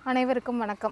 அனைவருக்கும் வணக்கம்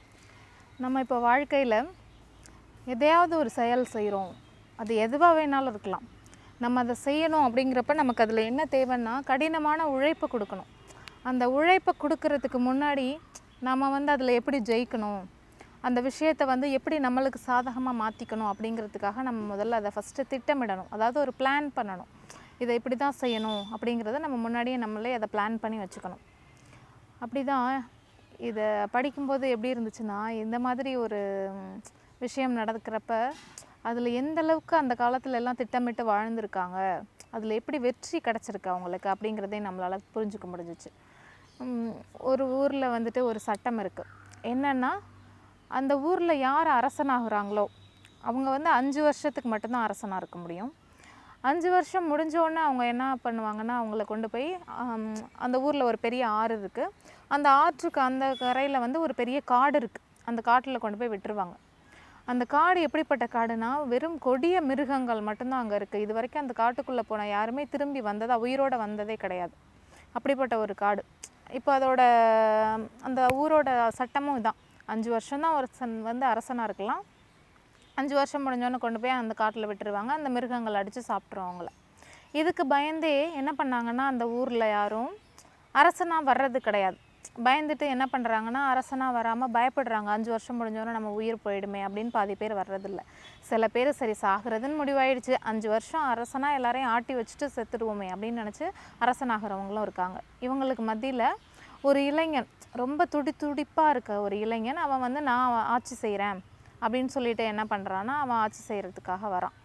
நம்ம இப்போ வாழ்க்கையில் எதையாவது ஒரு செயல் செய்கிறோம் அது எதுவாக வேணாலும் இருக்கலாம் நம்ம அதை செய்யணும் அப்படிங்கிறப்ப நமக்கு அதில் என்ன தேவைன்னா கடினமான உழைப்பு கொடுக்கணும் அந்த உழைப்பை கொடுக்கறதுக்கு முன்னாடி நம்ம வந்து அதில் எப்படி ஜெயிக்கணும் அந்த விஷயத்தை வந்து எப்படி நம்மளுக்கு சாதகமாக மாற்றிக்கணும் அப்படிங்கிறதுக்காக நம்ம முதல்ல அதை ஃபஸ்ட்டு திட்டமிடணும் அதாவது ஒரு பிளான் பண்ணணும் இதை இப்படி தான் செய்யணும் அப்படிங்கிறத நம்ம முன்னாடியே நம்மளே அதை பிளான் பண்ணி வச்சுக்கணும் அப்படி தான் இதை படிக்கும்போது எப்படி இருந்துச்சுன்னா இந்த மாதிரி ஒரு ம், விஷயம் நடக்கிறப்ப அதில் எந்த அளவுக்கு அந்த காலத்துல எல்லாம் திட்டமிட்டு வாழ்ந்திருக்காங்க அதில் எப்படி வெற்றி கிடச்சிருக்கு அவங்களுக்கு அப்படிங்கிறதையும் நம்மளால் புரிஞ்சுக்க முடிஞ்சிச்சு ம், ஒரு ஊரில் வந்துட்டு ஒரு சட்டம் இருக்குது என்னென்னா அந்த ஊரில் யார் அரசனாகிறாங்களோ அவங்க வந்து அஞ்சு வருஷத்துக்கு மட்டும்தான் அரசனாக இருக்க முடியும் அஞ்சு வருஷம் முடிஞ்ச உடனே அவங்க என்ன பண்ணுவாங்கன்னா அவங்கள கொண்டு போய் ஆம், அந்த ஊரில் ஒரு பெரிய ஆறு இருக்குது அந்த ஆற்றுக்கு அந்த கரையில் வந்து ஒரு பெரிய காடு இருக்குது அந்த காட்டில் கொண்டு போய் விட்டுருவாங்க அந்த காடு எப்படிப்பட்ட காடுனா வெறும் கொடிய மிருகங்கள் மட்டும்தான் அங்கே இருக்குது இது வரைக்கும் அந்த காட்டுக்குள்ளே போன யாருமே திரும்பி வந்ததா உயிரோட வந்ததே கிடையாது அப்படிப்பட்ட ஒரு காடு இப்போ அதோட அந்த ஊரோட சட்டமும் இதான் அஞ்சு வருஷம்தான் ஒருத்தன் வந்து அரசனாக இருக்கலாம் அஞ்சு வருஷம் முடிஞ்சோன்னே கொண்டு போய் அந்த காட்டில் விட்டுருவாங்க அந்த மிருகங்கள் அடித்து சாப்பிட்ரும் அவங்கள இதுக்கு பயந்தே என்ன பண்ணாங்கன்னா அந்த ஊரில் யாரும் அரசனாக வர்றது கிடையாது பயந்துட்டு என்ன பண்ணுறாங்கன்னா அரசனாக வராமல் பயப்படுறாங்க அஞ்சு வருஷம் முடிஞ்சோன்னே நம்ம உயிர் போயிடுமே அப்படின்னு பாதி பேர் வர்றதில்ல சில பேர் சரி சாகிறதுன்னு முடிவாயிடுச்சு அஞ்சு வருஷம் அரசனாக எல்லாரையும் ஆட்டி வச்சுட்டு செத்துடுவோமே அப்படின்னு நினச்சி அரசனாகிறவங்களும் இருக்காங்க இவங்களுக்கு மத்தியில் ஒரு இளைஞன் ரொம்ப துடி துடிப்பாக இருக்க ஒரு இளைஞன் அவன் வந்து நான் ஆட்சி செய்கிறேன் அப்படின்னு சொல்லிட்டு என்ன பண்ணுறான்னா அவன் ஆட்சி செய்கிறதுக்காக வரான்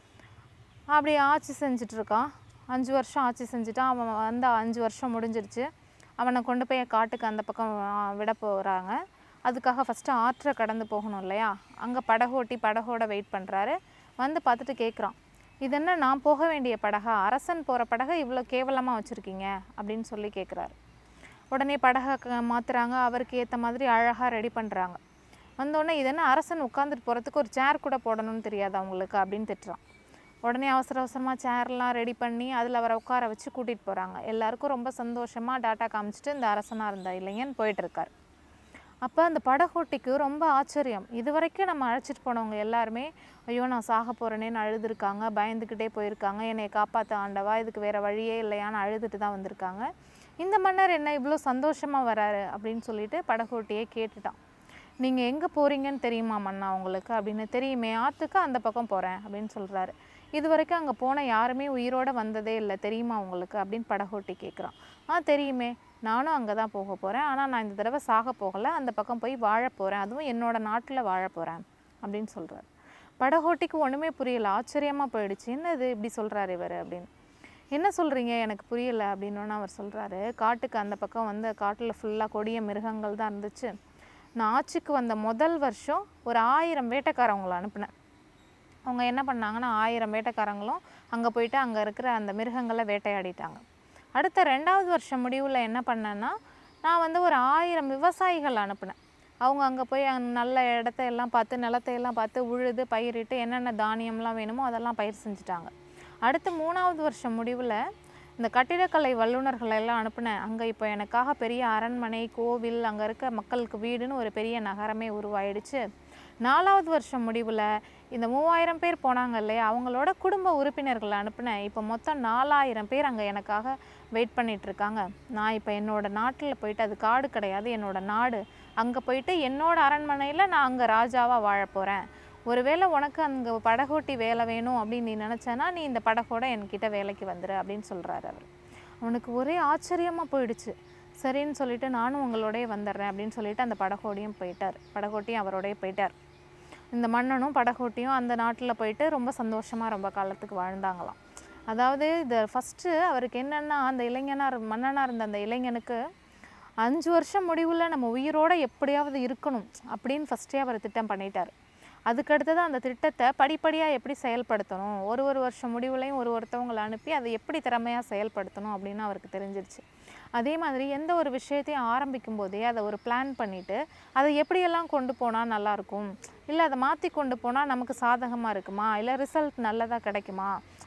அப்படி ஆட்சி செஞ்சுட்டு இருக்கான் அஞ்சு வருஷம் ஆட்சி செஞ்சுட்டான் அவன் வந்து அஞ்சு வருஷம் முடிஞ்சிருச்சு அவனை கொண்டு போய் காட்டுக்கு அந்த பக்கம் ஆ, விட போகிறாங்க அதுக்காக ஃபஸ்ட்டு ஆற்றை கடந்து போகணும் இல்லையா அங்கே படகோட்டி படகோட வெயிட் பண்ணுறாரு வந்து பார்த்துட்டு கேட்குறான் இது என்ன நான் போக வேண்டிய படகா அரசன் போகிற படகை இவ்வளோ கேவலமாக வச்சுருக்கீங்க அப்படின்னு சொல்லி கேட்குறாரு உடனே படகை க- மாத்துறாங்க அவருக்கு ஏற்ற மாதிரி அழகாக ரெடி பண்ணுறாங்க வந்தோடனே இது என்ன அரசன் உட்காந்துட்டு போகிறதுக்கு ஒரு சேர் கூட போடணும்னு தெரியாது அவங்களுக்கு அப்படின்னு திட்டுறான் உடனே அவசர அவசரமாக சேர்லாம் ரெடி பண்ணி அதில் அவரை உட்கார வச்சு கூட்டிகிட்டு போகிறாங்க எல்லாருக்கும் ரொம்ப சந்தோஷமாக டாட்டா காமிச்சிட்டு இந்த அரசனாக இருந்த இளைஞன் போயிட்டுருக்கார் அப்போ அந்த படகோட்டிக்கு ரொம்ப ஆச்சரியம் இது வரைக்கும் நம்ம அழைச்சிட்டு போனவங்க எல்லாருமே ஐயோ நான் சாக போகிறேனேன்னு அழுதுருக்காங்க பயந்துக்கிட்டே போயிருக்காங்க என்னை காப்பாற்ற ஆண்டவா இதுக்கு வேறு வழியே இல்லையான்னு அழுதுட்டு தான் வந்திருக்காங்க இந்த மன்னர் என்ன இவ்வளோ சந்தோஷமாக வராரு அப்படின்னு சொல்லிட்டு படகோட்டியே கேட்டுட்டான் நீங்கள் எங்கே போகிறீங்கன்னு தெரியுமா மன்னா உங்களுக்கு அப்படின்னு தெரியுமே ஆற்றுக்கு அந்த பக்கம் போகிறேன் அப்படின்னு சொல்கிறாரு இது வரைக்கும் அங்கே போன யாருமே உயிரோட வந்ததே இல்லை தெரியுமா உங்களுக்கு அப்படின்னு படகோட்டி கேட்குறான் ஆ தெரியுமே நானும் அங்கே தான் போக போகிறேன் ஆனால் நான் இந்த தடவை சாக போகலை அந்த பக்கம் போய் வாழ போகிறேன் அதுவும் என்னோட நாட்டில் வாழ போகிறேன் அப்படின்னு சொல்கிறார் படகோட்டிக்கு ஒன்றுமே புரியல ஆச்சரியமாக போயிடுச்சு என்னது இப்படி சொல்கிறாரு இவர் அப்படின்னு என்ன சொல்கிறீங்க எனக்கு புரியல அப்படின்னு அவர் சொல்கிறாரு காட்டுக்கு அந்த பக்கம் வந்து காட்டில் ஃபுல்லாக கொடிய மிருகங்கள் தான் இருந்துச்சு நான் ஆட்சிக்கு வந்த முதல் வருஷம் ஒரு ஆயிரம் வேட்டைக்காரவங்களை அனுப்புனேன் அவங்க என்ன பண்ணாங்கன்னா ஆயிரம் வேட்டைக்காரங்களும் அங்கே போயிட்டு அங்கே இருக்கிற அந்த மிருகங்களை வேட்டையாடிட்டாங்க அடுத்த ரெண்டாவது வருஷம் முடிவில் என்ன பண்ணேன்னா நான் வந்து ஒரு ஆயிரம் விவசாயிகள் அனுப்புனேன் அவங்க அங்கே போய் அங்க நல்ல இடத்த எல்லாம் பார்த்து நிலத்தை எல்லாம் பார்த்து உழுது பயிரிட்டு என்னென்ன தானியம்லாம் வேணுமோ அதெல்லாம் பயிர் செஞ்சுட்டாங்க அடுத்து மூணாவது வருஷம் முடிவில் இந்த கட்டிடக்கலை வல்லுநர்களை எல்லாம் அனுப்புனேன் அங்கே இப்போ எனக்காக பெரிய அரண்மனை கோவில் அங்கே இருக்க மக்களுக்கு வீடுன்னு ஒரு பெரிய நகரமே உருவாயிடுச்சு நாலாவது வருஷம் முடிவில் இந்த மூவாயிரம் பேர் போனாங்க இல்லையா அவங்களோட குடும்ப உறுப்பினர்களை அனுப்புனேன் இப்போ மொத்தம் நாலாயிரம் பேர் அங்கே எனக்காக வெயிட் பண்ணிட்டு இருக்காங்க நான் இப்போ என்னோட நாட்டில் போயிட்டு அது காடு கிடையாது என்னோட நாடு அங்கே போயிட்டு என்னோட அரண்மனையில் நான் அங்கே ராஜாவாக வாழ போகிறேன் ஒருவேளை உனக்கு அங்கே படகோட்டி வேலை வேணும் அப்படின்னு நீ நினச்சேன்னா நீ இந்த படகோட என்கிட்ட வேலைக்கு வந்துரு அப்படின்னு சொல்கிறாரு அவர் அவனுக்கு ஒரே ஆச்சரியமாக போயிடுச்சு சரின்னு சொல்லிட்டு நானும் உங்களோடய வந்துடுறேன் அப்படின்னு சொல்லிட்டு அந்த படகோடியும் போயிட்டார் படகோட்டியும் அவரோடய போயிட்டார் இந்த மன்னனும் படகோட்டியும் அந்த நாட்டில் போயிட்டு ரொம்ப சந்தோஷமாக ரொம்ப காலத்துக்கு வாழ்ந்தாங்களாம் அதாவது இது ஃபஸ்ட்டு அவருக்கு என்னென்னா அந்த இளைஞனாக மன்னனாக இருந்த அந்த இளைஞனுக்கு அஞ்சு வருஷம் முடிவில் நம்ம உயிரோட எப்படியாவது இருக்கணும் அப்படின்னு ஃபஸ்ட்டே அவர் திட்டம் பண்ணிட்டார் அதுக்கடுத்தது அந்த திட்டத்தை படிப்படியாக எப்படி செயல்படுத்தணும் ஒரு ஒரு வருஷம் முடிவுலையும் ஒரு ஒருத்தவங்களை அனுப்பி அதை எப்படி திறமையாக செயல்படுத்தணும் அப்படின்னு அவருக்கு தெரிஞ்சிருச்சு அதே மாதிரி எந்த ஒரு விஷயத்தையும் ஆரம்பிக்கும் போதே அதை ஒரு பிளான் பண்ணிவிட்டு அதை எப்படியெல்லாம் கொண்டு போனால் நல்லாயிருக்கும் இல்லை அதை மாற்றி கொண்டு போனால் நமக்கு சாதகமாக இருக்குமா இல்லை ரிசல்ட் நல்லதாக கிடைக்குமா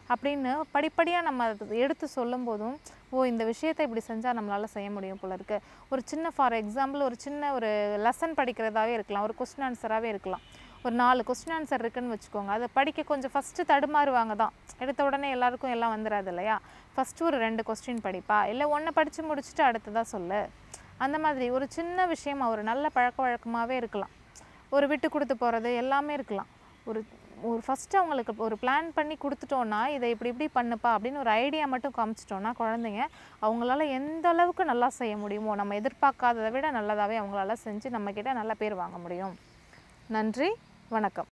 அப்படின்னு படிப்படியாக நம்ம அதை எடுத்து சொல்லும்போதும் ஓ இந்த விஷயத்தை இப்படி செஞ்சால் நம்மளால் செய்ய முடியும் போல இருக்கு ஒரு சின்ன ஃபார் எக்ஸாம்பிள் ஒரு சின்ன ஒரு லெசன் படிக்கிறதாவே இருக்கலாம் ஒரு கொஸ்டின் ஆன்சராகவே இருக்கலாம் ஒரு நாலு கொஸ்டின் ஆன்சர் இருக்குன்னு வச்சுக்கோங்க அதை படிக்க கொஞ்சம் ஃபஸ்ட்டு தடுமாறுவாங்க தான் எடுத்த உடனே எல்லாருக்கும் எல்லாம் வந்துடாது இல்லையா ஃபஸ்ட்டு ஒரு ரெண்டு கொஸ்டின் படிப்பா இல்லை ஒன்றை படித்து முடிச்சுட்டு அடுத்ததாக சொல்லு அந்த மாதிரி ஒரு சின்ன விஷயம் ஒரு நல்ல பழக்க வழக்கமாகவே இருக்கலாம் ஒரு விட்டு கொடுத்து போகிறது எல்லாமே இருக்கலாம் ஒரு ஒரு ஃபஸ்ட்டு அவங்களுக்கு ஒரு பிளான் பண்ணி கொடுத்துட்டோன்னா இதை இப்படி இப்படி பண்ணுப்பா அப்படின்னு ஒரு ஐடியா மட்டும் காமிச்சிட்டோன்னா குழந்தைங்க அவங்களால எந்த அளவுக்கு நல்லா செய்ய முடியுமோ நம்ம எதிர்பார்க்காததை விட நல்லதாகவே அவங்களால செஞ்சு நம்மக்கிட்ட நல்ல பேர் வாங்க முடியும் நன்றி வணக்கம்